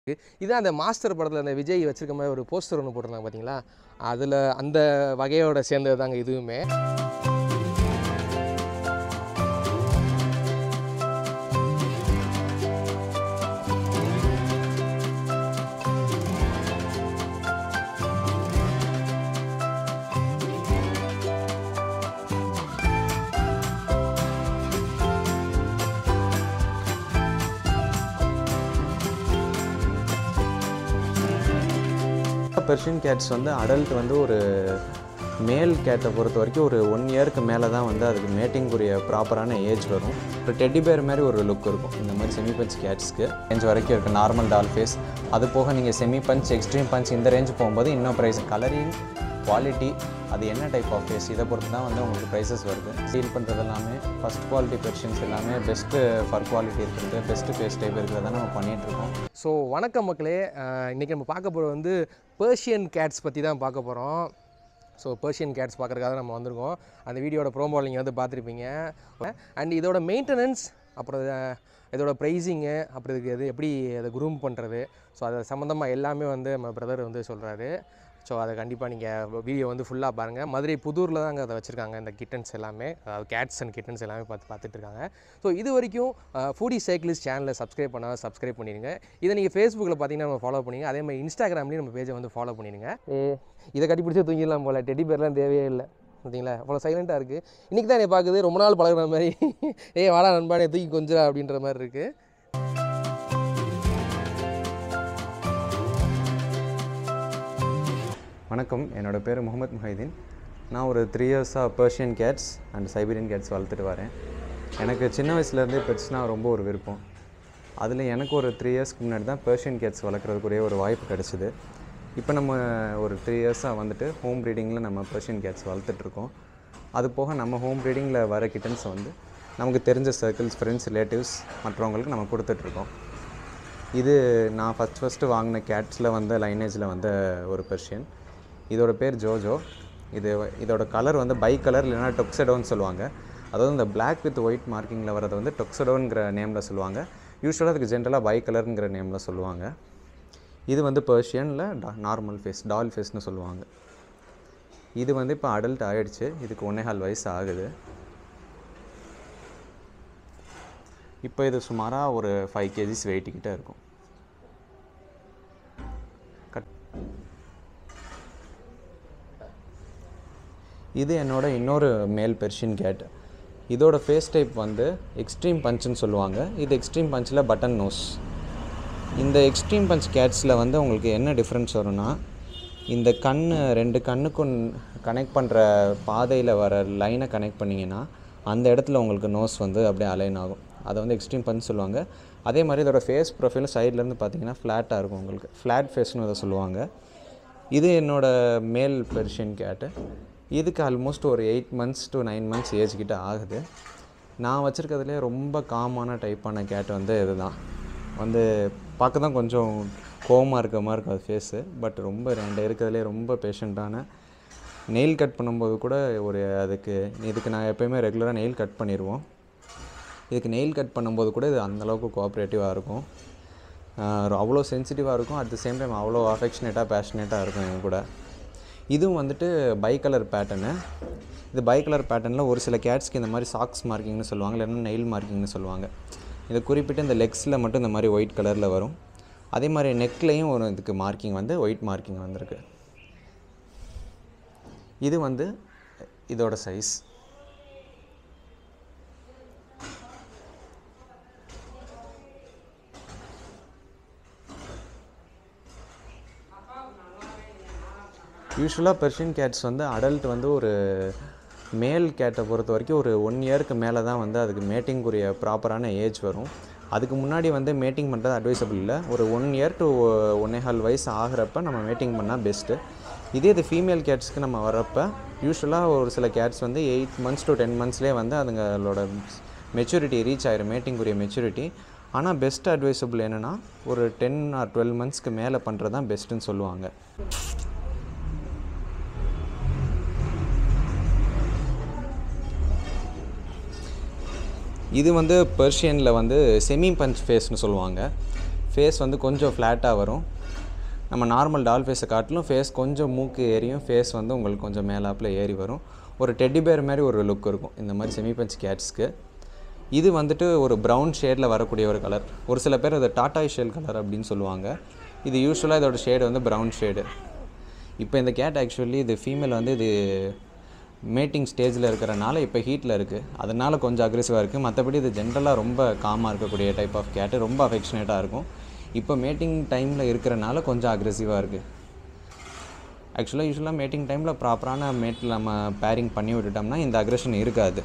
இதான் அந்த மாஸ்டர் படத்தில் அந்த விஜய் வச்சிருக்க மாதிரி ஒரு போஸ்டர் ஒன்று போட்டிருந்தாங்க பார்த்தீங்களா அதில் அந்த வகையோட சேர்ந்தது தாங்க இதுவுமே பெர்ஷியன் கேட்ஸ் வந்து அடல்ட் வந்து ஒரு மேல் கேட்டை பொறுத்த வரைக்கும் ஒரு ஒன் இயருக்கு மேலே தான் வந்து அதுக்கு மேட்டிங்குரிய ப்ராப்பரான ஏஜ் வரும் ஒரு டெட்டி பேர் மாதிரி ஒரு லுக் இருக்கும் இந்த மாதிரி செமி பஞ்ச் கேட்ஸ்க்கு ரேஞ்ச் வரைக்கும் இருக்குது நார்மல் டால் ஃபேஸ் அது போக நீங்கள் செமி பஞ்ச் எக்ஸ்ட்ரீம் பஞ்ச் இந்த ரேஞ்ச் போகும்போது இன்னும் ப்ரைஸ் கலரிங் குவாலிட்டி அது என்ன டைப் ஆஃப் ஃபேஸ் இதை பொறுத்து தான் வந்து உங்களுக்கு ப்ரைஸஸ் வருது சீல் பண்ணுறது எல்லாமே ஃபஸ்ட் குவாலிட்டி பெர்ஷியன்ஸ் எல்லாமே பெஸ்ட்டு ஃபர் குவாலிட்டி இருக்கிறது பெஸ்ட்டு ஃபேஸ் டைப் இருக்கிறத நம்ம பண்ணிகிட்ருக்கோம் ஸோ வணக்கம் மக்களே அஹ் இன்னைக்கு நம்ம பார்க்க போகிறது வந்து பேர்ஷியன் கேட்ஸ் பற்றி தான் பார்க்க போகிறோம் ஸோ பேர்ஷியன் கேட்ஸ் பார்க்குறதுக்காக நம்ம வந்திருக்கோம் அந்த வீடியோட ப்ரோமோ நீங்கள் வந்து பார்த்துருப்பீங்க அண்ட் இதோட மெயின்டெனன்ஸ் அப்புறம் இத- இதோட ப்ரைஸிங்கு அப்புறம் இதுக்கு எது எப்படி அதை குரூம் பண்ணுறது ஸோ அது சம்மந்தமாக எல்லாமே வந்து நம்ம பிரதர் வந்து சொல்கிறாரு ஸோ அதை கண்டிப்பாக நீங்கள் வீடியோ வந்து ஃபுல்லாக பாருங்கள் மதுரை புதூரில் தான் அங்கே அதை வச்சுருக்காங்க இந்த கிட்டன்ஸ் எல்லாமே அதாவது கேட்ஸ் அண்ட் கிட்டன்ஸ் எல்லாமே பார்த்து பார்த்துட்டு இருக்காங்க ஸோ இது வரைக்கும் ஃபுடி சைக்கிளிஸ்ட் சேனலை சப்ஸ்கிரைப் பண்ணால் சப்ஸ்கிரைப் பண்ணிடுங்க இதை நீங்கள் ஃபேஸ்புக்கில் பார்த்தீங்கன்னா நம்ம ஃபாலோ பண்ணிங்க அதே மாதிரி இன்ஸ்டாகிராம்லேயும் நம்ம பேஜை வந்து ஃபாலோ பண்ணிடுங்க ஏ இதை கட்டி பிடிச்சி தூங்கிடலாம் போல் டெடி பேர்லாம் தேவையே இல்லை பார்த்தீங்களா அவ்வளோ சைலண்ட்டாக இருக்குது இன்றைக்கி தான் என்னை பார்க்குது ரொம்ப நாள் பழகுற மாதிரி ஏய் வாடா நண்பானே தூக்கி கொஞ்சம் அப்படின்ற மாதிரி இருக்குது வணக்கம் என்னோட பேர் முகமது முஹைதீன் நான் ஒரு த்ரீ இயர்ஸாக Persian cats and Siberian cats வளர்த்துட்டு வரேன் எனக்கு சின்ன வயசுலேருந்தே பெட்ஸ்னால் ரொம்ப ஒரு விருப்பம் அதில் எனக்கு ஒரு த்ரீ இயர்ஸ்க்கு முன்னாடி தான் பர்ஷியன் கேட்ஸ் வளர்க்குறதுக்குரிய ஒரு வாய்ப்பு கிடச்சிது இப்போ நம்ம ஒரு த்ரீ இயர்ஸாக வந்துட்டு ஹோம் ப்ரீடிங்கில் நம்ம பர்ஷியன் கேட்ஸ் வளர்த்துட்ருக்கோம் அது போக நம்ம ஹோம் ப்ரீடிங்கில் வர கிட்டன்ஸை வந்து நமக்கு தெரிஞ்ச சர்க்கிள்ஸ் ஃப்ரெண்ட்ஸ் ரிலேட்டிவ்ஸ் மற்றவங்களுக்கு நம்ம கொடுத்துட்ருக்கோம் இது நான் ஃபஸ்ட் ஃபஸ்ட்டு வாங்கின கேட்ஸில் வந்த லைனேஜில் வந்த ஒரு பெர்ஷியன் இதோட பேர் ஜோஜோ இது இதோட கலர் வந்து பை கலர் இல்லைனா டொக்ஸடோன்னு சொல்லுவாங்க அதாவது இந்த Black வித் ஒயிட் மார்க்கிங்கில் வரது வந்து டொக்ஸடோங்கிற நேமில் சொல்லுவாங்க யூஸ்வலாக அதுக்கு ஜென்ரலாக பை கலருங்கிற நேமில் சொல்லுவாங்க இது வந்து பெர்ஷியனில் நார்மல் ஃபேஸ் டால் ஃபேஸ்னு சொல்லுவாங்க இது வந்து இப்போ அடல்ட் ஆகிடுச்சு இதுக்கு ஒன்னேகால் வயசு ஆகுது இப்போ இது சுமாராக ஒரு ஃபைவ் கேஜிஸ் வெயிட்டுக்கிட்ட இருக்கும் கட் இது என்னோட இன்னொரு மேல் பெர்ஷியன் கேட் இதோட ஃபேஸ் டைப் வந்து எக்ஸ்ட்ரீம் பஞ்சுன்னு சொல்லுவாங்க இது எக்ஸ்ட்ரீம் பஞ்சில் பட்டன் நோஸ் இந்த எக்ஸ்ட்ரீம் பஞ்ச் கேட்ஸில் வந்து உங்களுக்கு என்ன டிஃப்ரென்ஸ் வரும்னா இந்த கண் ரெண்டு கண்ணுக்கும் கனெக்ட் பண்ணுற பாதையில் வர லைனை கனெக்ட் பண்ணிங்கன்னா அந்த இடத்துல உங்களுக்கு நோஸ் வந்து அப்படியே அலைன் ஆகும் அதை வந்து எக்ஸ்ட்ரீம் பஞ்ச் சொல்லுவாங்க அதே மாதிரி இதோட ஃபேஸ் ப்ரொஃபைலும் சைட்லேருந்து பார்த்தீங்கன்னா ஃப்ளாட்டாக இருக்கும் உங்களுக்கு ஃப்ளாட் ஃபேஸ்னு இதை சொல்லுவாங்க இது என்னோட மேல் பெர்ஷியன் கேட்டு இதுக்கு ஆல்மோஸ்ட் ஒரு eight months to nine months age கிட்ட ஆகுது நான் வச்சுருக்கிறதுலே ரொம்ப காமான டைப்பான கேட் வந்து இதுதான் வந்து பார்க்க தான் கொஞ்சம் கோவமாக இருக்க மாதிரி இருக்கும் அது ஃபேஸு பட் ரொம்ப ரெண்டு இருக்கிறதுலே ரொம்ப பேஷண்ட்டான நெயில் கட் பண்ணும்போது கூட ஒரு அதுக்கு இதுக்கு நான் எப்போயுமே ரெகுலராக நெயில் கட் பண்ணிடுவோம் இதுக்கு நெயில் கட் பண்ணும்போது கூட இது அந்தளவுக்கு கோஆப்ரேட்டிவாக இருக்கும் ஆஹ் அவ்வளோ சென்சிட்டிவாக இருக்கும் அட் த சேம் டைம் அவ்வளோ அஃபெக்ஷனேட்டாக பேஷனேட்டாக இருக்கும் எங்க கூட இதுவும் வந்துட்டு பை கலர் பேட்டர்னு இது பை கலர் பேட்டர்னில் ஒரு சில கேட்ஸ்க்கு இந்த மாதிரி சாக்ஸ் மார்க்கிங்னு சொல்லுவாங்க இல்லைன்னா நெயில் மார்க்கிங்னு சொல்லுவாங்க இது குறிப்பிட்டு இந்த லெக்ஸில் மட்டும் இந்த மாதிரி ஒயிட் கலரில் வரும் அதே மாதிரி நெக்லேயும் ஒரு இதுக்கு மார்க்கிங் வந்து ஒயிட் மார்க்கிங் வந்திருக்கு இது வந்து இதோட சைஸ் யூஸ்வலாக பெர்ஷியன் கேட்ஸ் வந்து அடல்ட் வந்து ஒரு மேல் கேட்டை பொறுத்த வரைக்கும் ஒரு ஒன் இயருக்கு மேலே தான் வந்து அதுக்கு மேட்டிங்குரிய ப்ராப்பரான ஏஜ் வரும் அதுக்கு முன்னாடி வந்து மேட்டிங் பண்ணுறது அட்வைசபிள் இல்லை ஒரு ஒன் இயர் டு ஒன்னேகால் வயசு ஆகிறப்ப நம்ம மேட்டிங் பண்ணால் பெஸ்ட்டு இதே இது ஃபீமேல் கேட்ஸ்க்கு நம்ம வரப்போ யூஸ்வலாக ஒரு சில கேட்ஸ் வந்து எயிட் மந்த்ஸ் டு டென் மந்த்ஸ்லேயே வந்து அதுங்களோட மெச்சூரிட்டி ரீச் ஆயிரும் மேட்டிங்குரிய மெச்சூரிட்டி ஆனால் பெஸ்ட் அட்வைசபிள் என்னென்னா ஒரு டென் ஆர் டுவெல் மந்த்ஸ்க்கு மேலே பண்ணுறது தான் பெஸ்ட்டுன்னு சொல்லுவாங்க இது வந்து பெர்ஷியனில் வந்து செமி பஞ்ச் ஃபேஸ்னு சொல்லுவாங்க ஃபேஸ் வந்து கொஞ்சம் ஃப்ளாட்டாக வரும் நம்ம நார்மல் டால் ஃபேஸை காட்டிலும் ஃபேஸ் கொஞ்சம் மூக்கு ஏறியும் ஃபேஸ் வந்து உங்களுக்கு கொஞ்சம் மேலாப்பில் ஏறி வரும் ஒரு டெட்டி பேர் மாதிரி ஒரு லுக் இருக்கும் இந்த மாதிரி செமி பஞ்ச் கேட்ஸ்க்கு இது வந்துட்டு ஒரு ப்ரௌன் ஷேடில் வரக்கூடிய ஒரு கலர் ஒரு சில பேர் அதை டாட்டாய் ஷேல் கலர் அப்படின்னு சொல்லுவாங்க இது யூஸ்வலாக இதோட ஷேடு வந்து ப்ரௌன் ஷேடு இப்போ இந்த கேட் ஆக்சுவலி இது ஃபீமேல் வந்து இது மேட்டிங் ஸ்டேஜில் இருக்கிறனால இப்போ ஹீட்டில் இருக்குது அதனால் கொஞ்சம் அக்ரெசிவாக இருக்குது மற்றபடி இது ஜென்ரலாக ரொம்ப காமாக இருக்கக்கூடிய டைப் ஆஃப் கேட்டு ரொம்ப அஃபெக்ஷனேட்டாக இருக்கும் இப்போ மேட்டிங் டைமில் இருக்கிறனால கொஞ்சம் அக்ரெசிவாக இருக்குது ஆக்சுவலாக யூஸ்வலாக மேட்டிங் டைமில் ப்ராப்பரான மேட்டில் நம்ம பேரிங் பண்ணி விட்டுட்டோம்னா இந்த அக்ரெஷன் இருக்காது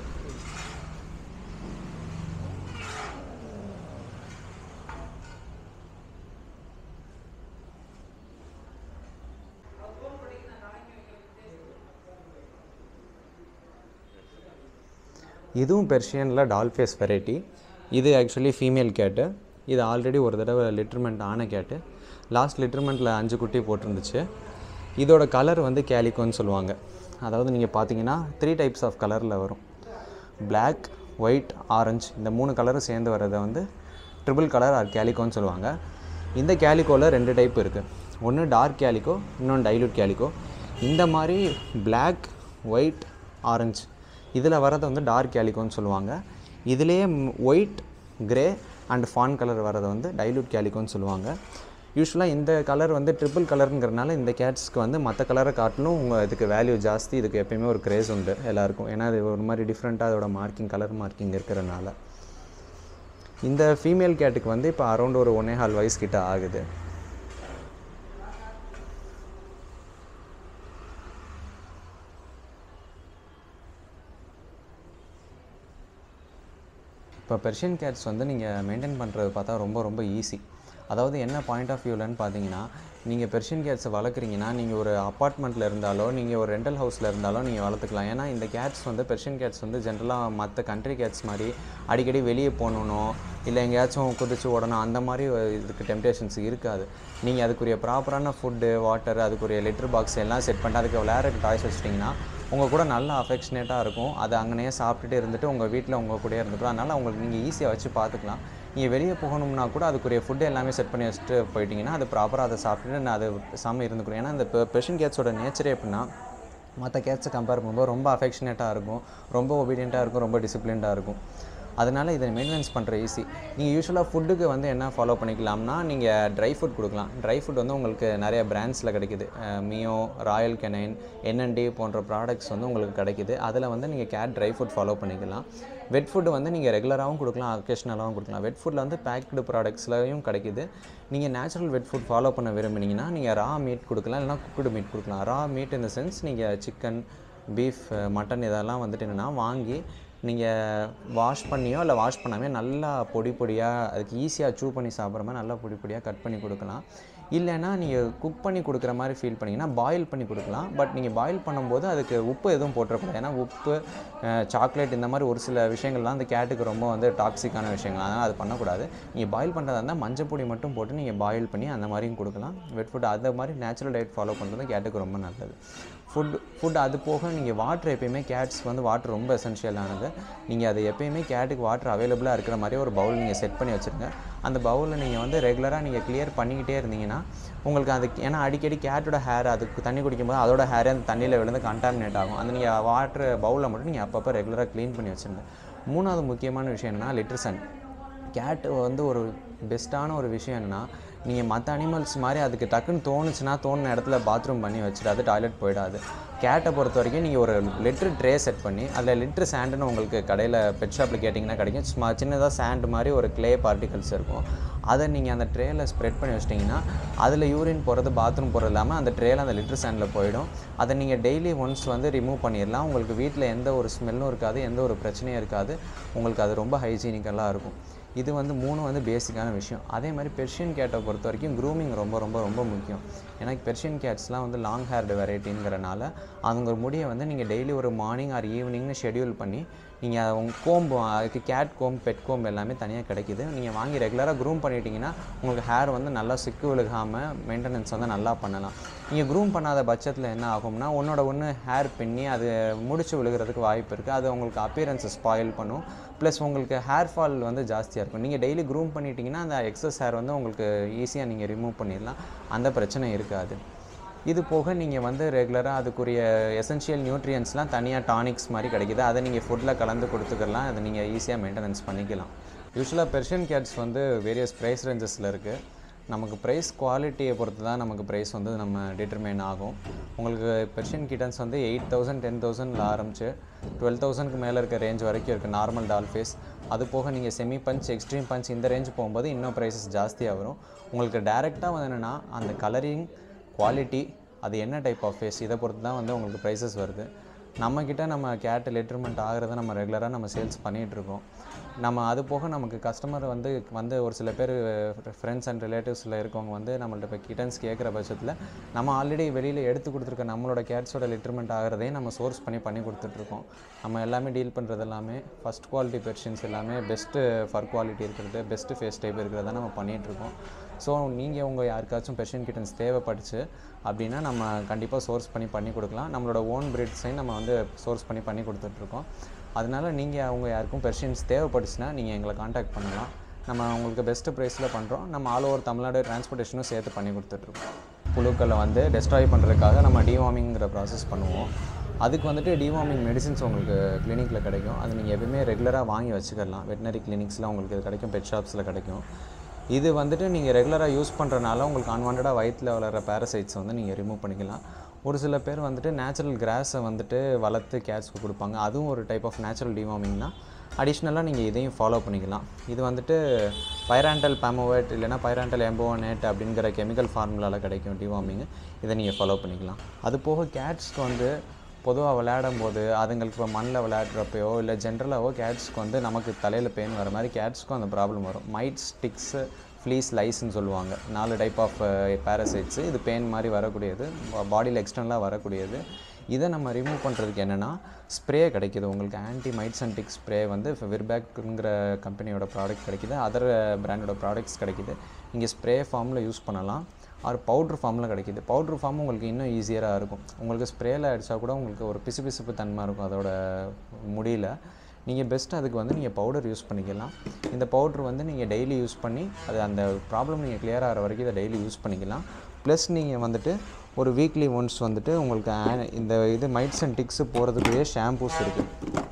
இதுவும் பெர்ஷியனில் டால்ஃபேஸ் வெரைட்டி இது ஆக்சுவலி ஃபீமேல் கேட்டு இது ஆல்ரெடி ஒரு தடவை லிட்டர்மெண்ட் ஆன கேட்டு லாஸ்ட் லிட்டர்மெண்ட்டில் அஞ்சு குட்டி போட்டிருந்துச்சு இதோட கலர் வந்து கேலிகோன்னு சொல்லுவாங்க அதாவது நீங்கள் பார்த்தீங்கன்னா த்ரீ டைப்ஸ் ஆஃப் கலரில் வரும் Black ஒயிட் ஆரஞ்சு இந்த மூணு கலரும் சேர்ந்து வர்றதை வந்து ட்ரிபிள் கலர் ஆர் கேலிகோன்னு சொல்லுவாங்க இந்த கேலிகோவில் ரெண்டு டைப் இருக்குது ஒன்று டார்க் கேலிகோ இன்னொன்று டைலூட் கேலிகோ இந்த மாதிரி Black ஒயிட் ஆரஞ்சு இதில் வரதை வந்து டார்க் கேலிகோன்னு சொல்லுவாங்க இதுலேயே white grey and fawn colour வரதை வந்து டைலூட் கேலிகோன்னு சொல்லுவாங்க யூஸ்வலாக இந்த கலர் வந்து ட்ரிபிள் கலருங்கிறனால இந்த கேட்ஸ்க்கு வந்து மற்ற கலரை காட்டிலும் உங்கள் இதுக்கு வேல்யூ ஜாஸ்தி இதுக்கு எப்பயுமே ஒரு கிரேஸ் உண்டு எல்லாருக்கும் ஏன்னா அது ஒரு மாதிரி டிஃப்ரெண்ட்டாக அதோட மார்க்கிங் கலர் மார்க்கிங் இருக்கிறனால இந்த ஃபீமேல் கேட்டுக்கு வந்து இப்போ அரௌண்ட் ஒரு ஒன்னே ஹால் வயசு கிட்ட ஆகுது இப்போ பெர்ஷியன் கேட்ஸ் வந்து நீங்கள் மெயின்டைன் பண்ணுறது பார்த்தா ரொம்ப ரொம்ப ஈஸி அதாவது என்ன பாயிண்ட் ஆஃப் வியூலன்னு பார்த்தீங்கன்னா நீங்கள் பெர்ஷியன் கேட்ஸை வளர்க்குறீங்கன்னா நீங்கள் ஒரு அப்பார்ட்மெண்ட்டில் இருந்தாலோ நீங்கள் ஒரு ரெண்டல் ஹவுஸில் இருந்தாலோ நீங்கள் வளர்த்துக்கலாம் ஏன்னா இந்த கேட்ஸ் வந்து பெர்ஷியன் கேட்ஸ் வந்து ஜென்ரலாக மற்ற கண்ட்ரி கேட்ஸ் மாதிரி அடிக்கடி வெளியே போகணும் இல்லை எங்கேயாச்சும் குதிச்சு ஓடணும் அந்த மாதிரி இதுக்கு டெம்டேஷன்ஸ் இருக்காது நீங்கள் அதுக்குரிய ப்ராப்பரான ஃபுட்டு வாட்டர் அதுக்குரிய லெட்டர் பாக்ஸ் எல்லாம் செட் பண்ணிட்டு அதுக்கு விளையாடுறதுக்கு டாய்ஸ் வச்சிட்டிங்கன்னா உங்கள் கூட நல்லா அஃபெக்ஷனேட்டாக இருக்கும் அது அங்கனே சாப்பிட்டுட்டு இருந்துட்டு உங்கள் வீட்டில் உங்கள் கூடயே இருந்துக்கும் அதனால் உங்களுக்கு நீங்கள் ஈஸியாக வச்சு பார்த்துக்கலாம் நீங்கள் வெளியே போகணும்னா கூட அதுக்குரிய ஃபுட்டு எல்லாமே செட் பண்ணி வச்சுட்டு போயிட்டீங்கன்னா அது ப்ராப்பராக அதை சாப்பிட்டுட்டு நான் அது செம்ம இருந்துக்கிறோம் ஏன்னா இந்த பெர்ஷியன் கேட்ஸோட நேச்சரே எப்படின்னா மற்ற கேட்ஸை கம்பேர் பண்ணும்போது ரொம்ப அஃபெக்ஷனேட்டாக இருக்கும் ரொம்ப ஒபீடியண்ட்டாக இருக்கும் ரொம்ப டிசிப்ளின்டாக இருக்கும் அதனால் இதை மெயின்டெனன்ஸ் பண்ணுற ஈஸி நீங்கள் யூஸ்வலாக ஃபுட்டுக்கு வந்து என்ன ஃபாலோ பண்ணிக்கலாம்னா நீங்கள் ட்ரை ஃபுட் கொடுக்கலாம் ட்ரை ஃபுட் வந்து உங்களுக்கு நிறைய பிராண்ட்ஸில் கிடைக்குது அஹ் மியோ ராயல் கெனைன் என்என்டி போன்ற ப்ராடக்ட்ஸ் வந்து உங்களுக்கு கிடைக்குது அதில் வந்து நீங்கள் கேட் ட்ரை ஃபுட் ஃபாலோ பண்ணிக்கலாம் வெட் ஃபுட்டு வந்து நீங்கள் ரெகுலராகவும் கொடுக்கலாம் அக்கேஷ்னலாகவும் கொடுக்கலாம் வெட் ஃபுட்டில் வந்து பேக்டு ப்ராடக்ட்ஸ்லையும் கிடைக்குது நீங்கள் நேச்சுரல் வெட் ஃபுட் ஃபாலோ பண்ண விரும்புனீங்கன்னா நீங்கள் ரா மீட் கொடுக்கலாம் இல்லைனா குக்குடு மீட் கொடுக்கலாம் ரா மீட் இந்த சென்ஸ் நீங்கள் சிக்கன் பீஃப் மட்டன் இதெல்லாம் வந்துட்டு என்னென்னா வாங்கி நீங்கள் வாஷ் பண்ணியோ இல்லை வாஷ் பண்ணாமே நல்லா பொடி பொடியாக அதுக்கு ஈஸியாக சூ பண்ணி சாப்பிட்ற மாதிரி நல்லா பொடி பொடியாக கட் பண்ணி கொடுக்கலாம் இல்லைன்னா நீங்கள் குக் பண்ணி கொடுக்குற மாதிரி ஃபீல் பண்ணிங்கன்னா பாயில் பண்ணி கொடுக்கலாம் பட் நீங்கள் பாயில் பண்ணும்போது அதுக்கு உப்பு எதுவும் போட்டுறக்கூடாது ஏன்னா உப்பு சாக்லேட் இந்த மாதிரி ஒரு சில விஷயங்கள்லாம் அந்த கேட்டுக்கு ரொம்ப வந்து டாக்ஸிக்கான விஷயங்கள் அதனால் அது பண்ணக்கூடாது நீங்கள் பாயில் பண்ணுறதா இருந்தால் மஞ்சள் பொடி மட்டும் போட்டு நீங்கள் பாயில் பண்ணி அந்த மாதிரியும் கொடுக்கலாம் வெட் ஃபுட் அந்த மாதிரி நேச்சுரல் டயட் ஃபாலோ பண்ணுறது கேட்டுக்கு ரொம்ப நல்லது ஃபுட் ஃபுட் அது போக நீங்கள் வாட்டர் எப்பயுமே கேட்ஸ்க்கு வந்து வாட்டர் ரொம்ப எசென்ஷியலானது நீங்கள் அது எப்பயுமே கேட்டுக்கு வாட்டர் அவைலபிளாக இருக்கிற மாதிரி ஒரு பவுல் நீங்கள் செட் பண்ணி வச்சுருங்க அந்த பவுலில் நீங்கள் வந்து ரெகுலராக நீங்கள் கிளியர் பண்ணிக்கிட்டே இருந்தீங்கன்னா உங்களுக்கு அது ஏன்னா அடிக்கடி கேட்டோட ஹேர் அதுக்கு தண்ணி குடிக்கும்போது அதோட ஹேரே அந்த தண்ணியில் விழுந்து கண்டாமினேட் ஆகும் அந்த நீங்கள் வாட்டர் பவுலில் மட்டும் நீங்கள் அப்பப்போ ரெகுலராக க்ளீன் பண்ணி வச்சுருங்க மூணாவது முக்கியமான விஷயம் என்னென்னா லிட்ரசன் கேட் வந்து ஒரு பெஸ்ட்டான ஒரு விஷயம் என்னென்னா நீங்கள் மற்ற அனிமல்ஸ் மாதிரி அதுக்கு டக்குன்னு தோணுச்சுன்னா தோணுன இடத்துல பாத்ரூம் பண்ணி வச்சிடாது டாய்லெட் போயிடாது கேட்டை பொறுத்த வரைக்கும் நீங்கள் ஒரு லிட்ரு ட்ரே செட் பண்ணி அதில் லிட்ரு சாண்டுன்னு உங்களுக்கு கடையில் பெட் ஷாப்பில் கேட்டிங்கன்னா கிடைக்கும் சும்மா சின்னதாக சாண்ட் மாதிரி ஒரு க்ளே பார்ட்டிகல்ஸ் இருக்கும் அதை நீங்கள் அந்த ட்ரேயில் ஸ்ப்ரெட் பண்ணி வச்சிட்டிங்கன்னா அதில் யூரின் போகிறது பாத்ரூம் போகிறது இல்லாமல் அந்த ட்ரேயில் அந்த லிட்ரு சாண்டில் போயிடும் அதை நீங்கள் டெய்லி ஒன்ஸ் வந்து ரிமூவ் பண்ணிடலாம் உங்களுக்கு வீட்டில் எந்த ஒரு ஸ்மெல்லும் இருக்காது எந்த ஒரு பிரச்சனையும் இருக்காது உங்களுக்கு அது ரொம்ப ஹைஜீனிக்கலாக இருக்கும் இது வந்து மூணு வந்து பேசிக்கான விஷயம் அதே மாதிரி பெர்ஷியன் கேட்டை பொறுத்த வரைக்கும் க்ரூமிங் ரொம்ப ரொம்ப ரொம்ப முக்கியம் ஏன்னா பெர்ஷியன் கேட்ஸ்லாம் வந்து லாங் ஹேர்டு வெரைட்டிங்கிறனால அவங்க முடியை வந்து நீங்கள் டெய்லி ஒரு மார்னிங் ஆர் ஈவினிங்னு ஷெடியூல் பண்ணி நீங்கள் உங்கள் கோம்பு அதுக்கு கேட் கோம் பெட் கோம்பு எல்லாமே தனியாக கிடைக்கிது நீங்கள் வாங்கி ரெகுலராக க்ரூம் பண்ணிட்டீங்கன்னா உங்களுக்கு ஹேர் வந்து நல்லா சிக்கு விழுகாமல் மெயின்டெனன்ஸ் வந்து நல்லா பண்ணலாம் நீங்கள் க்ரூம் பண்ணாத பட்சத்தில் என்ன ஆகும்னா ஒன்றோட ஒன்று ஹேர் பின்னி அது முடிச்சு விழுகிறதுக்கு வாய்ப்பு இருக்குது அது உங்களுக்கு அப்பியரன்ஸை ஸ்பாயில் பண்ணும் ப்ளஸ் உங்களுக்கு ஹேர் ஃபால் வந்து ஜாஸ்தியாக இருக்கும் நீங்கள் டெய்லி க்ரூம் பண்ணிட்டீங்கன்னா அந்த எக்ஸஸ் ஹேர் வந்து உங்களுக்கு ஈஸியாக நீங்கள் ரிமூவ் பண்ணிடலாம் அந்த பிரச்சனை இருக்காது இது போக நீங்கள் வந்து ரெகுலராக அதுக்குரிய எசென்ஷியல் நியூட்ரியன்ஸ்லாம் தனியாக டானிக்ஸ் மாதிரி கிடைக்குது அதை நீங்கள் ஃபுட்டில் கலந்து கொடுத்துக்கலாம் அதை நீங்கள் ஈஸியாக மெயின்டெனன்ஸ் பண்ணிக்கலாம் யூஸ்வலாக பெர்ஷியன் கேட்ஸ் வந்து வேரியஸ் ப்ரைஸ் ரேஞ்சஸில் இருக்குது நமக்கு ப்ரைஸ் குவாலிட்டியை பொறுத்து தான் நமக்கு ப்ரைஸ் வந்து நம்ம டிட்டர்மைன் ஆகும் உங்களுக்கு பெர்ஷியன் கிட்டன்ஸ் வந்து எயிட் தௌசண்ட் டென் தௌசண்டில் ஆரம்பிச்சு டுவெல் தௌசண்ட்க்கு மேலே இருக்க ரேஞ்ச் வரைக்கும் இருக்குது நார்மல் டால் ஃபேஸ் அது போக நீங்கள் செமி பஞ்ச் எக்ஸ்ட்ரீம் பஞ்ச் இந்த ரேஞ்ச் போகும்போது இன்னும் ப்ரைஸஸ் ஜாஸ்தியாக வரும் உங்களுக்கு டேரெக்டாக வந்து என்னென்னா அந்த கலரிங் குவாலிட்டி அது என்ன டைப் ஆஃப் ஃபேஸ் இதை பொறுத்து தான் வந்து உங்களுக்கு ப்ரைஸஸ் வருது நம்மக்கிட்ட நம்ம கேட் லெட்டர்மெண்ட் ஆகிறத நம்ம ரெகுலராக நம்ம சேல்ஸ் பண்ணிகிட்ருக்கோம் நம்ம அது போக நமக்கு கஸ்டமர் வந்து வந்து ஒரு சில பேர் ஃப்ரெண்ட்ஸ் அண்ட் ரிலேட்டிவ்ஸில் இருக்கவங்க வந்து நம்மள்ட்ட இப்போ கிட்டன்ஸ் கேட்குற பட்சத்தில் நம்ம ஆல்ரெடி வெளியில் எடுத்து கொடுத்துருக்க நம்மளோட கேட்ஸோட லிட்டர்மெண்ட் ஆகிறதையும் நம்ம சோர்ஸ் பண்ணி பண்ணி கொடுத்துட்ருக்கோம் நம்ம எல்லாமே டீல் பண்ணுறது எல்லாமே ஃபஸ்ட் குவாலிட்டி பெர்ஷன்ஸ் எல்லாமே பெஸ்ட்டு ஃபர் குவாலிட்டி இருக்கிறது பெஸ்ட்டு ஃபேஸ் டைப் இருக்கிறத நம்ம பண்ணிகிட்ருக்கோம் ஸோ நீங்கள் உங்கள் யாருக்காச்சும் பெர்ஷியன் கிட்டன்ஸ் தேவைப்பட்டுச்சு அப்படின்னா நம்ம கண்டிப்பாக சோர்ஸ் பண்ணி பண்ணி கொடுக்கலாம் நம்மளோட ஓன் பிரீட்ஸையும் நம்ம வந்து சோர்ஸ் பண்ணி பண்ணி கொடுத்துட்ருக்கோம் அதனால நீங்கள் அவங்க யாருக்கும் பெர்ஷியன்ஸ் தேவைப்பட்டுச்சுன்னா நீங்கள் எங்களை காண்டாக்ட் பண்ணலாம் நம்ம உங்களுக்கு பெஸ்ட்டு ப்ரைஸில் பண்ணுறோம் நம்ம ஆல் ஓவர் தமிழ்நாடு டிரான்ஸ்போர்ட்டேஷனும் சேர்த்து பண்ணி கொடுத்துட்ருக்கோம் புழுக்களை வந்து டெஸ்ட்ராய் பண்ணுறதுக்காக நம்ம டிவார்மிங்கிற ப்ராசஸ் பண்ணுவோம் அதுக்கு வந்துட்டு டிவார்மிங் மெடிசின்ஸ் உங்களுக்கு கிளினிக்கில் கிடைக்கும் அது நீங்கள் எப்பவுமே ரெகுலராக வாங்கி வச்சுக்கலாம் வெட்டினரி கிளினிக்ஸில் உங்களுக்கு இது கிடைக்கும் பெட் ஷாப்ஸில் கிடைக்கும் இது வந்துட்டு நீங்கள் ரெகுலராக யூஸ் பண்ணுறனால உங்களுக்கு அன்வான்டாக வயிற்றில் வளர்கிற பேரசைட்ஸ் வந்து நீங்கள் ரிமூவ் பண்ணிக்கலாம் ஒரு சில பேர் வந்துட்டு நேச்சுரல் கிராஸை வந்துட்டு வளர்த்து கேட்ஸ்க்கு கொடுப்பாங்க அதுவும் ஒரு டைப் ஆஃப் நேச்சுரல் டிவார்மிங் தான் அடிஷ்னலாக நீங்கள் இதையும் ஃபாலோ பண்ணிக்கலாம் இது வந்துட்டு பைராண்டல் பேமோவேட் இல்லைனா பைராண்டல் எம்போனேட் அப்படிங்கிற கெமிக்கல் ஃபார்முலாவில் கிடைக்கும் டிவார்மிங் இதை நீங்கள் ஃபாலோ பண்ணிக்கலாம் அது போக கேட்ஸ்க்கு வந்து பொதுவாக விளையாடும் போது அதுங்களுக்கு இப்போ மண்ணில் விளையாடுறப்பையோ இல்லை ஜென்ரலாகவோ கேட்ஸ்க்கு வந்து நமக்கு தலையில் பெயின் வர மாதிரி கேட்ஸ்க்கும் அந்த ப்ராப்ளம் வரும் மைட் ஸ்டிக்ஸு ஃப்ளீஸ் லைஸ்ன்னு சொல்லுவாங்க நாலு டைப் ஆஃப் பேரசைட்ஸு இது பெயின் மாதிரி வரக்கூடியது பாடியில் எக்ஸ்டர்னலாக வரக்கூடியது இதை நம்ம ரிமூவ் பண்ணுறதுக்கு என்னென்னா ஸ்ப்ரே கிடைக்கிது உங்களுக்கு anti mites and tick spray வந்து விர்பேக்குங்கிற கம்பெனியோட ப்ராடக்ட் கிடைக்கிது அதர் பிராண்டோட ப்ராடக்ட்ஸ் கிடைக்கிது இங்கே ஸ்ப்ரே ஃபார்மில் யூஸ் பண்ணலாம் ஆர் பவுட்ரு ஃபார்மில் கிடைக்கிது பவுட்ரு ஃபார்ம் உங்களுக்கு இன்னும் ஈஸியராக இருக்கும் உங்களுக்கு ஸ்ப்ரேயில் அடித்தா கூட உங்களுக்கு ஒரு பிசுபிசுப்பு தன்மை இருக்கும் அதோட முடியல நீங்கள் பெஸ்ட் அதுக்கு வந்து நீங்கள் பவுடர் யூஸ் பண்ணிக்கலாம் இந்த பவுட்ரு வந்து நீங்கள் டெய்லி யூஸ் பண்ணி அது அந்த ப்ராப்ளம் நீங்கள் கிளியர் ஆகிற வரைக்கும் இதை டெய்லி யூஸ் பண்ணிக்கலாம் ப்ளஸ் நீங்கள் வந்துட்டு ஒரு வீக்லி ஒன்ஸ் வந்துட்டு உங்களுக்கு ஆ- இந்த இது மைட்ஸ் அண்ட் டிக்ஸு போகிறதுக்குரிய ஷாம்பூஸ் இருக்குது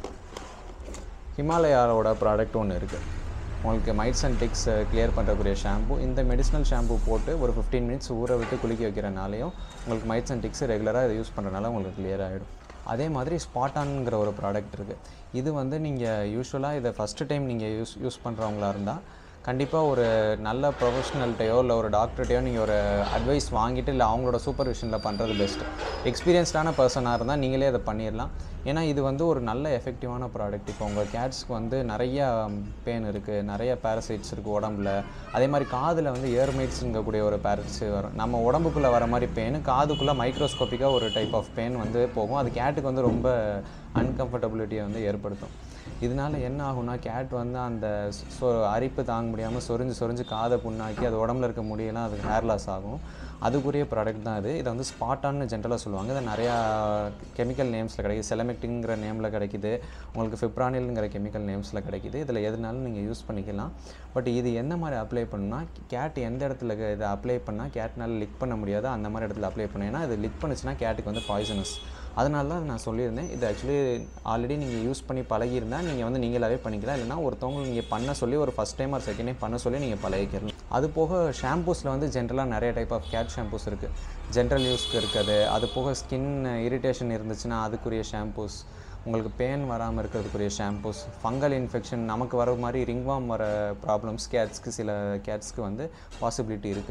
ஹிமாலயாவோட ப்ராடக்ட் ஒன்று இருக்குது உங்களுக்கு மைட்ஸ் அண்ட் டிக்ஸ் கிளியர் பண்ணுறக்கூடிய ஷாம்பு இந்த மெடிசனல் ஷாம்பு போட்டு ஒரு ஃபிஃப்டீன் மினிட்ஸ் ஊற விட்டு குளிக்க வைக்கிறனாலையும் உங்களுக்கு மைட்ஸ் அண்ட் டிக்ஸ் ரெகுலராக இதை யூஸ் பண்ணுறனால உங்களுக்கு கிளியர் ஆகிடும் அதே மாதிரி ஸ்பாட்டான்ங்கிற ஒரு ப்ராடக்ட் இருக்குது இது வந்து நீங்கள் யூஸ்வலாக இதை ஃபஸ்ட்டு டைம் நீங்கள் யூஸ் யூஸ் பண்ணுறவங்களா இருந்தால் கண்டிப்பாக ஒரு நல்ல ப்ரொஃபஷனல்கிட்டையோ இல்லை ஒரு டாக்டர்கிட்டையோ நீங்கள் ஒரு அட்வைஸ் வாங்கிட்டு இல்லை அவங்களோட சூப்பர்விஷனில் பண்ணுறது பெஸ்ட்டு எக்ஸ்பீரியன்ஸ்டான பர்சனாக இருந்தால் நீங்களே அதை பண்ணிடலாம் ஏன்னா இது வந்து ஒரு நல்ல எஃபெக்டிவான ப்ராடக்ட் இப்போ உங்கள் கேட்ஸ்க்கு வந்து நிறைய பெயின் இருக்குது நிறைய பேரசைட்ஸ் இருக்குது உடம்புல அதே மாதிரி காதில் வந்து ஏர்மைட்ஸுங்கக்கூடிய ஒரு பேரட்ஸ் வரும் நம்ம உடம்புக்குள்ளே வர மாதிரி பெயின் காதுக்குள்ளே மைக்ரோஸ்கோப்பிக்காக ஒரு டைப் ஆஃப் பெயின் வந்து போகும் அது கேட்டுக்கு வந்து ரொம்ப அன்கம்ஃபர்டபுலிட்டியை வந்து ஏற்படுத்தும் இதனால என்ன ஆகும்னா கேட் வந்து அந்த சொ அரிப்பு தாங்க முடியாமல் சொரிஞ்சு சொரிஞ்சு காதை புண்ணாக்கி அது உடம்புல இருக்க முடியெல்லாம் அதுக்கு ஹேர் லாஸ் ஆகும் அதுக்குரிய ப்ராடக்ட் தான் இது இதை வந்து ஸ்பாட்டான்னு ஜென்ரலாக சொல்லுவாங்க இது நிறையா கெமிக்கல் நேம்ஸில் கிடைக்குது செலமெக்டிங்கிற நேமில் கிடைக்குது உங்களுக்கு ஃபிப்ரானில்ங்கிற கெமிக்கல் நேம்ஸில் கிடைக்குது இதில் எதுனாலும் நீங்கள் யூஸ் பண்ணிக்கலாம் பட் இது எந்த மாதிரி அப்ளை பண்ணணும்னா கேட் எந்த இடத்துல க- இதை அப்ளை பண்ணால் கேட்னால லிக் பண்ண முடியாது அந்த மாதிரி இடத்துல அப்ளை பண்ணணும் ஏன்னா இது லிக் பண்ணுச்சுன்னா கேட்டுக்கு வந்து பாய்சனஸ் அதனால தான் நான் சொல்லியிருந்தேன் இது ஆக்சுவலி ஆல்ரெடி நீங்கள் யூஸ் பண்ணி பழகியிருந்தால் நீங்கள் வந்து நீங்களாவே பண்ணிக்கலாம் இல்லைனா ஒருத்தவங்க நீங்கள் பண்ண சொல்லி ஒரு ஃபஸ்ட் டைம் ஒரு செகண்ட் டைம் பண்ண சொல்லி நீங்கள் பழகிக்கலாம் அது போக ஷாம்பூஸில் வந்து ஜென்ரலாக நிறைய டைப் ஆஃப் கேட் ஷாம்பூஸ் இருக்குது ஜென்ரல் யூஸ்க்கு இருக்குது அது போக ஸ்கின் இரிட்டேஷன் இருந்துச்சுன்னா அதுக்குரிய ஷாம்பூஸ் உங்களுக்கு பெயின் வராமல் இருக்கிறதுக்குரிய ஷாம்பூஸ் ஃபங்கல் இன்ஃபெக்ஷன் நமக்கு வர மாதிரி ரிங்வாம் வர ப்ராப்ளம்ஸ் கேட்ஸ்க்கு சில கேட்ஸ்க்கு வந்து பாசிபிலிட்டி இருக்குது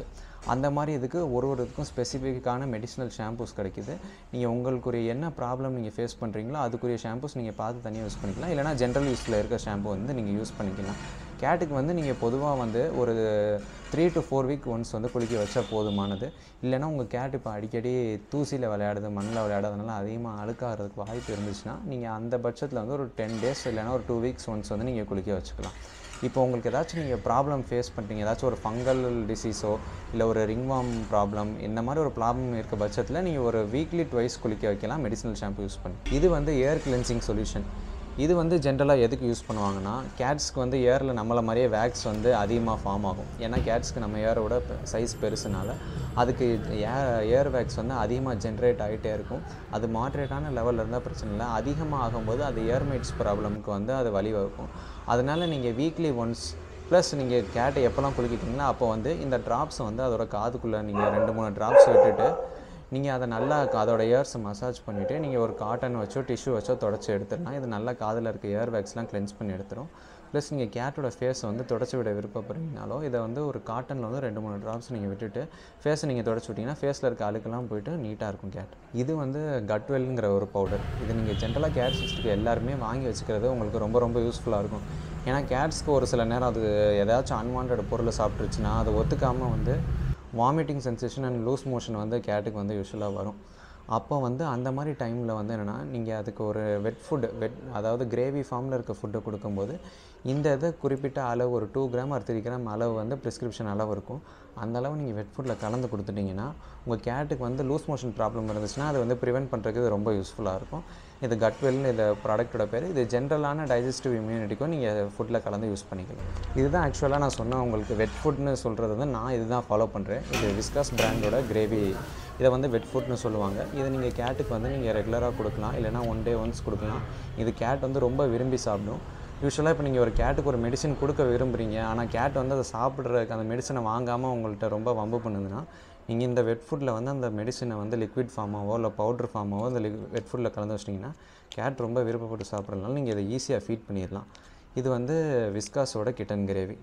அந்த மாதிரி இதுக்கு ஒரு ஒரு இதுக்கும் ஸ்பெசிஃபிக்கான மெடிசினல் ஷாம்பூஸ் கிடைக்குது நீங்கள் உங்களுக்குரிய என்ன ப்ராப்ளம் நீங்கள் ஃபேஸ் பண்ணுறீங்களோ அதுக்குரிய ஷாம்பூஸ் நீங்கள் பார்த்து தனியாக யூஸ் பண்ணிக்கலாம் இல்லைனா ஜென்ரல் யூஸில் இருக்க ஷாம்பு வந்து நீங்கள் யூஸ் பண்ணிக்கலாம் கேட்டுக்கு வந்து நீங்கள் பொதுவாக வந்து ஒரு three to four week once வந்து குளிக்க வச்சா போதுமானது இல்லைனா உங்கள் கேட் இப்போ அடிக்கடி தூசியில் விளையாடுது மண்ணில் விளையாடுறதுனால அதிகமாக அழுக்காகிறதுக்கு வாய்ப்பு இருந்துச்சுன்னா நீங்கள் அந்த பட்சத்தில் வந்து ஒரு டென் டேஸ் இல்லைனா ஒரு டூ வீக்ஸ் ஒன்ஸ் வந்து நீங்கள் குளிக்க வச்சுக்கலாம் இப்போ உங்களுக்கு ஏதாச்சும் நீங்கள் ப்ராப்ளம் ஃபேஸ் பண்ணுறீங்க ஏதாச்சும் ஒரு ஃபங்கல் டிசீஸோ இல்லை ஒரு ரிங்வாம் ப்ராப்ளம் இந்த மாதிரி ஒரு ப்ராப்ளம் இருக்க பட்சத்தில் நீங்கள் ஒரு வீக்லி ட்வைஸ் குளிக்க வைக்கலாம் மெடிசனல் ஷாம்பு யூஸ் பண்ணி இது வந்து ஏர் கிளென்சிங் சொல்யூஷன் இது வந்து ஜென்ரலாக எதுக்கு யூஸ் பண்ணுவாங்கன்னா கேட்ஸ்க்கு வந்து ஏரில் நம்மளை மாதிரியே வேக்ஸ் வந்து அதிகமாக ஃபார்ம் ஆகும் ஏன்னா கேட்ஸ்க்கு நம்ம ஏரோட சைஸ் பெருசுனால அதுக்கு ஏர் ஏர் வேக்ஸ் வந்து அதிகமாக ஜென்ரேட் ஆகிட்டே இருக்கும் அது மாட்ரேட்டான லெவலில் இருந்தால் பிரச்சனை இல்லை அதிகமாக ஆகும்போது அது ஏர்மைட்ஸ் ப்ராப்ளமுக்கு வந்து அது வழிவகுக்கும் அதனால் நீங்கள் வீக்லி ஒன்ஸ் ப்ளஸ் நீங்கள் கேட்டை எப்போல்லாம் குளிக்கிட்டீங்களோ அப்போ வந்து இந்த ட்ராப்ஸை வந்து அதோட காதுக்குள்ளே நீங்கள் ரெண்டு மூணு ட்ராப்ஸ் விட்டுட்டு நீங்கள் அதை நல்லா அதோட இயர்ஸை மசாஜ் பண்ணிவிட்டு நீங்கள் ஒரு காட்டன் வச்சோ டிஷ்யூ வச்சோ தொடச்சி எடுத்துடலாம் இது நல்லா காதில் இருக்க இயர் வேக்ஸ்லாம் கிளென்ஸ் பண்ணி எடுத்துரும் ப்ளஸ் நீங்கள் கேட்டோட ஃபேஸை வந்து தொடச்சி விட விருப்பப்படுறீங்கனாலோ இதை வந்து ஒரு காட்டனில் வந்து ரெண்டு மூணு ட்ராப்ஸ் நீங்கள் விட்டுட்டு ஃபேஸை நீங்கள் தொடச்சி விட்டிங்கன்னா ஃபேஸில் இருக்க அழுக்கெல்லாம் போயிட்டு நீட்டாக இருக்கும் கேட் இது வந்து கட்வெல்ங்கிற ஒரு பவுடர் இது நீங்கள் ஜென்ரலாக கேட் சிஸ்ட்டுக்கு எல்லாருமே வாங்கி வச்சுக்கிறது உங்களுக்கு ரொம்ப ரொம்ப யூஸ்ஃபுல்லாக இருக்கும் ஏன்னா கேட்ஸ்க்கு ஒரு சில நேரம் அது ஏதாச்சும் அன்வான்ட் பொருளை சாப்பிட்ருச்சுன்னா அதை ஒத்துக்காமல் வந்து vomiting sensation and loose motion வந்து கேட்டுக்கு வந்து யூஸ்வலாக வரும் அப்போ வந்து அந்த மாதிரி டைமில் வந்து என்னென்னா நீங்கள் அதுக்கு ஒரு வெட் ஃபுட் வெட் அதாவது கிரேவி ஃபார்மில் இருக்க ஃபுட்டை கொடுக்கும்போது இந்த இதை குறிப்பிட்ட அளவு ஒரு டூ கிராம் ஒரு த்ரீ கிராம் அளவு வந்து ப்ரிஸ்கிரிப்ஷன் அளவு இருக்கும் அந்த அளவு நீங்கள் வெட் ஃபுட்டில் கலந்து கொடுத்துட்டிங்கன்னா உங்கள் கேட்டுக்கு வந்து லூஸ் மோஷன் ப்ராப்ளம் இருந்துச்சுன்னா அதை வந்து ப்ரிவெண்ட் பண்ணுறதுக்கு இது ரொம்ப யூஸ்ஃபுல்லாக இருக்கும் இது கட்வெல்னு இந்த ப்ராடக்ட்டோட பேர் இது ஜென்ரலான டைஜஸ்டிவ் இம்யூனிட்டிக்கும் நீங்கள் ஃபுட்டில் கலந்து யூஸ் பண்ணிக்கலாம் இதுதான் ஆக்சுவலாக நான் சொன்ன உங்களுக்கு வெட் ஃபுட்னு சொல்கிறது வந்து நான் இதுதான் ஃபாலோ பண்ணுறேன் இது விஸ்காஸ் பிராண்டோட கிரேவி இதை வந்து வெட் ஃபுட்னு சொல்லுவாங்க இதை நீங்கள் கேட்டுக்கு வந்து நீங்கள் ரெகுலராக கொடுக்கலாம் இல்லைனா ஒன் டே ஒன்ஸ் கொடுக்கலாம் இது கேட் வந்து ரொம்ப விரும்பி சாப்பிடும் யூஸ்வலாக இப்போ நீங்கள் ஒரு கேட்டுக்கு ஒரு மெடிசன் கொடுக்க விரும்புகிறீங்க ஆனால் கேட் வந்து அதை சாப்பிட்றதுக்கு அந்த மெடிசனை வாங்காமல் உங்கள்கிட்ட ரொம்ப வம்பு பண்ணுதுன்னா நீங்கள் இந்த வெட் ஃபுட்டில் வந்து அந்த மெடிசனை வந்து லிக்விட் ஃபார்மாவோ இல்லை பவுடர் ஃபார்மாவோ அந்த வெட் ஃபுட்டில் கலந்து வச்சிட்டிங்கன்னா கேட் ரொம்ப விருப்பப்பட்டு சாப்பிட்றதுனால நீங்கள் இதை ஈஸியாக ஃபீட் பண்ணிடலாம் இது வந்து விஸ்காஸோட கிட்டன் கிரேவி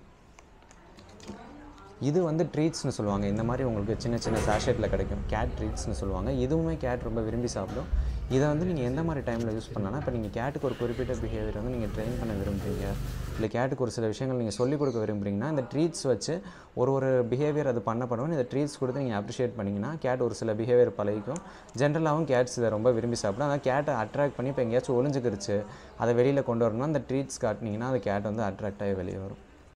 இது வந்து ட்ரீட்ஸ்னு சொல்லுவாங்க இந்த மாதிரி உங்களுக்கு சின்ன சின்ன சாஷெட்டில் கிடைக்கும் கேட் ட்ரீட்ஸ்னு சொல்லுவாங்க இதுவுமே கேட் ரொம்ப விரும்பி சாப்பிடும் இதை வந்து நீங்கள் எந்த மாதிரி டைமில் யூஸ் பண்ணலாம்னா இப்போ நீங்கள் கேட்டுக்கு ஒரு குறிப்பிட்ட பிஹேவியர் வந்து நீங்கள் ட்ரெயின் பண்ண விரும்புறீங்க இல்லை கேட்டுக்கு ஒரு சில விஷயங்கள் நீங்கள் சொல்லிக் கொடுக்க விரும்புறீங்கன்னா இந்த ட்ரீட்ஸ் வச்சு ஒரு ஒரு பிஹேவியர் அது பண்ண பண்ணுவோம் இந்த ட்ரீட்ஸ் கொடுத்து நீங்கள் அப்ரிஷியேட் பண்ணிங்கன்னா கேட் ஒரு சில பிஹேவியர் பழகிக்கும் ஜென்ரலாகவும் கேட்ஸ் இதை ரொம்ப விரும்பி சாப்பிடும் அதான் கேட்டை அட்ராக்ட் பண்ணி இப்போ எங்கேயாச்சும் ஒளிஞ்சுக்கிருச்சு அதை வெளியில் கொண்டு வரணும்னா அந்த ட்ரீட்ஸ் காட்டினீங்கன்னா அந்த கேட் வந்து அட்ராக்ட் ஆகி வெளியே வரும்